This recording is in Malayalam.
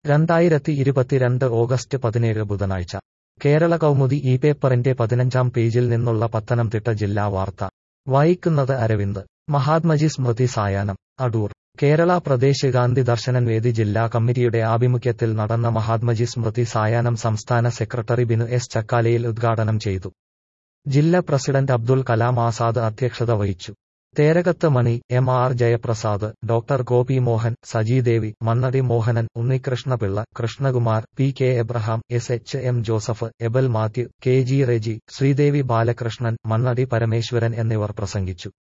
രണ്ടായിരത്തി ഇരുപത്തിരണ്ട് ഓഗസ്റ്റ് പതിനേഴ് ബുധനാഴ്ച കേരള കൗമുദി ഈ പേപ്പറിന്റെ പതിനഞ്ചാം പേജിൽ നിന്നുള്ള പത്തനംതിട്ട ജില്ലാ വാർത്ത വായിക്കുന്നത് അരവിന്ദ് മഹാത്മജി സ്മൃതി സായാഹ്നം അടൂർ കേരള പ്രദേശ് ഗാന്ധി ദർശനൻ വേദി ജില്ലാ കമ്മിറ്റിയുടെ ആഭിമുഖ്യത്തിൽ നടന്ന മഹാത്മജി സ്മൃതി സായാഹ്നം സംസ്ഥാന സെക്രട്ടറി ബിനു എസ് ചക്കാലയിൽ ഉദ്ഘാടനം ചെയ്തു ജില്ലാ പ്രസിഡന്റ് അബ്ദുൽ കലാം ആസാദ് അധ്യക്ഷത വഹിച്ചു Therakathu Mani M R Jayaprasad doctor Gopi Mohan Sajidevi Mannadi Mohanan Unnikrishna Pillai Krishnakumar P K Abraham S H M Joseph Abel Mathew K G Reji Sreedevi Balakrishnan Mannadi Parameswaran എന്നിവർ പ്രസംഗിച്ചു